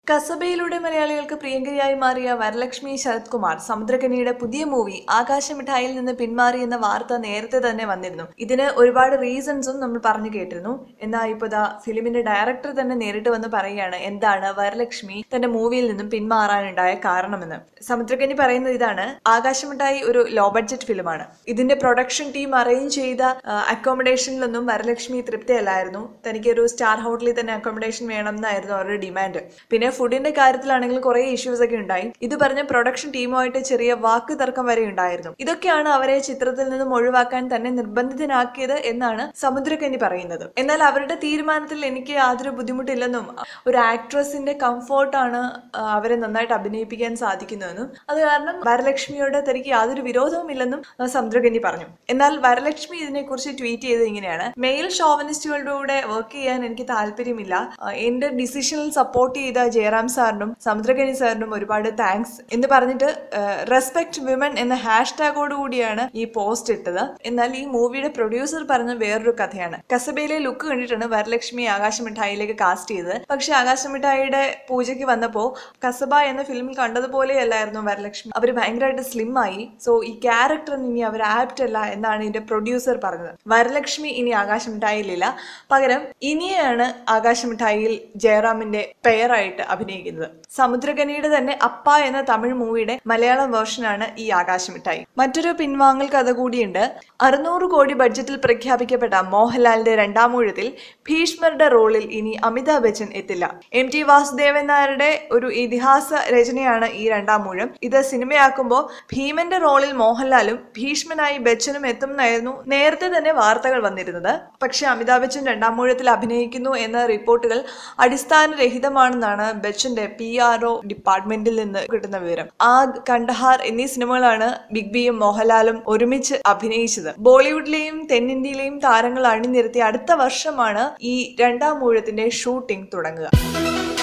കസബയിലൂടെ മലയാളികൾക്ക് പ്രിയങ്കരിയായി മാറിയ വരലക്ഷ്മി ശരത് കുമാർ സമുദ്രകനിയുടെ പുതിയ മൂവി ആകാശമിഠായിൽ നിന്ന് പിന്മാറിയെന്ന വാർത്ത നേരത്തെ തന്നെ വന്നിരുന്നു ഇതിന് ഒരുപാട് റീസൺസും നമ്മൾ പറഞ്ഞു കേട്ടിരുന്നു എന്നാൽ ഇപ്പോൾ ദാ ഫിലിമിന്റെ ഡയറക്ടർ തന്നെ നേരിട്ട് വന്ന് പറയുകയാണ് എന്താണ് വരലക്ഷ്മി തന്റെ മൂവിയിൽ നിന്നും പിന്മാറാനുണ്ടായ കാരണമെന്ന് സമുദ്രകനി പറയുന്നത് ഇതാണ് ആകാശമിഠായി ഒരു ലോ ബഡ്ജറ്റ് ഫിലിമാണ് ഇതിന്റെ പ്രൊഡക്ഷൻ ടീം അറേഞ്ച് ചെയ്ത അക്കോമഡേഷനിലൊന്നും വരലക്ഷ്മി തൃപ്തിയല്ലായിരുന്നു തനിക്ക് ഒരു സ്റ്റാർ ഹോട്ടലിൽ തന്നെ അക്കോമഡേഷൻ വേണം എന്നായിരുന്നു അവരുടെ ഡിമാൻഡ് പിന്നെ ഫുഡിന്റെ കാര്യത്തിലാണെങ്കിൽ കുറെ ഇഷ്യൂസ് ഒക്കെ ഉണ്ടായി ഇത് പറഞ്ഞ പ്രൊഡക്ഷൻ ടീമുമായിട്ട് ചെറിയ വാക്ക് തർക്കം വരെ ഉണ്ടായിരുന്നു ഇതൊക്കെയാണ് അവരെ ചിത്രത്തിൽ നിന്നും ഒഴിവാക്കാൻ തന്നെ നിർബന്ധിതനാക്കിയത് എന്നാണ് സമുദ്രകന്നി പറയുന്നത് എന്നാൽ അവരുടെ തീരുമാനത്തിൽ എനിക്ക് യാതൊരു ബുദ്ധിമുട്ടില്ലെന്നും ഒരു ആക്ട്രസിന്റെ കംഫോർട്ടാണ് അവരെ നന്നായിട്ട് അഭിനയിപ്പിക്കാൻ സാധിക്കുന്നതെന്നും അത് കാരണം വരലക്ഷ്മിയോട് തനിക്ക് യാതൊരു വിരോധവും ഇല്ലെന്നും ആ, സമുദ്രകന്നി പറഞ്ഞു എന്നാൽ വരലക്ഷ്മി ഇതിനെക്കുറിച്ച് ട്വീറ്റ് ചെയ്തത് ഇങ്ങനെയാണ് മെയിൽ ഷോവനിസ്റ്റുകളുടെ കൂടെ വർക്ക് ചെയ്യാൻ എനിക്ക് താല്പര്യമില്ല ആ, എന്റെ ഡിസിഷനിൽ സപ്പോർട്ട് ചെയ്ത ജയറാം സാറിനും സമുദ്രകനി സാറിനും ഒരുപാട് താങ്ക്സ് എന്ന് പറഞ്ഞിട്ട് റെസ്പെക്ട് വിമൻ എന്ന ഹാഷ്ടാഗോട് കൂടിയാണ് ഈ പോസ്റ്റ് ഇട്ടത് എന്നാൽ ഈ മൂവിയുടെ പ്രൊഡ്യൂസർ പറഞ്ഞ വേറൊരു കഥയാണ് കസബയിലെ ലുക്ക് കണ്ടിട്ടാണ് വരലക്ഷ്മി ആകാശമിഠായിലേക്ക് കാസ്റ്റ് ചെയ്തത് പക്ഷെ ആകാശമിഠായിയുടെ പൂജയ്ക്ക് വന്നപ്പോ കസബ എന്ന ഫിലിമിൽ കണ്ടതുപോലെയല്ലായിരുന്നു വരലക്ഷ്മി അവർ ഭയങ്കരമായിട്ട് സ്ലിം ആയി സോ ഈ ക്യാരക്ടറിന് ഇനി അവർ ആപ്റ്റ് അല്ല എന്നാണ് ഇതിന്റെ പ്രൊഡ്യൂസർ പറഞ്ഞത് വരലക്ഷ്മി ഇനി ആകാശമിഠായിലില്ല പകരം ഇനിയാണ് ആകാശമിഠായിയിൽ ജയറാമിന്റെ പെയറായിട്ട് അഭിനയിക്കുന്നത് സമുദ്രകനിയുടെ തന്നെ അപ്പ എന്ന തമിഴ് മൂവിയുടെ മലയാളം വേർഷനാണ് ഈ ആകാശമിഠായി മറ്റൊരു പിൻവാങ്ങൽ കഥ കൂടിയുണ്ട് അറുന്നൂറ് കോടി ബഡ്ജറ്റിൽ പ്രഖ്യാപിക്കപ്പെട്ട മോഹൻലാലിന്റെ രണ്ടാം ഊഴത്തിൽ ഭീഷ്മരുടെ റോളിൽ ഇനി അമിതാഭ് ബച്ചൻ എത്തില്ല എം ടി വാസുദേവൻ നായരുടെ ഒരു ഇതിഹാസ രചനയാണ് ഈ രണ്ടാം ഊഴം ഇത് സിനിമയാക്കുമ്പോൾ ഭീമന്റെ റോളിൽ മോഹൻലാലും ഭീഷ്മനായി ബച്ചനും എത്തുമെന്നായിരുന്നു നേരത്തെ തന്നെ വാർത്തകൾ വന്നിരുന്നത് പക്ഷെ അമിതാഭ് ബച്ചൻ രണ്ടാം ഊഴത്തിൽ അഭിനയിക്കുന്നു എന്ന റിപ്പോർട്ടുകൾ അടിസ്ഥാനരഹിതമാണെന്നാണ് ബച്ചന്റെ പി ആർ ഒ ഡിപ്പാർട്ട്മെന്റിൽ നിന്ന് കിട്ടുന്ന വിവരം ആഗ് കണ്ടഹാർ എന്നീ സിനിമകളാണ് ബിഗ് ബിയും മോഹൻലാലും ഒരുമിച്ച് അഭിനയിച്ചത് ബോളിവുഡിലെയും തെന്നിന്ത്യയിലെയും താരങ്ങൾ അണിനിരത്തി അടുത്ത വർഷമാണ് ഈ രണ്ടാം ഊഴത്തിന്റെ ഷൂട്ടിംഗ് തുടങ്ങുക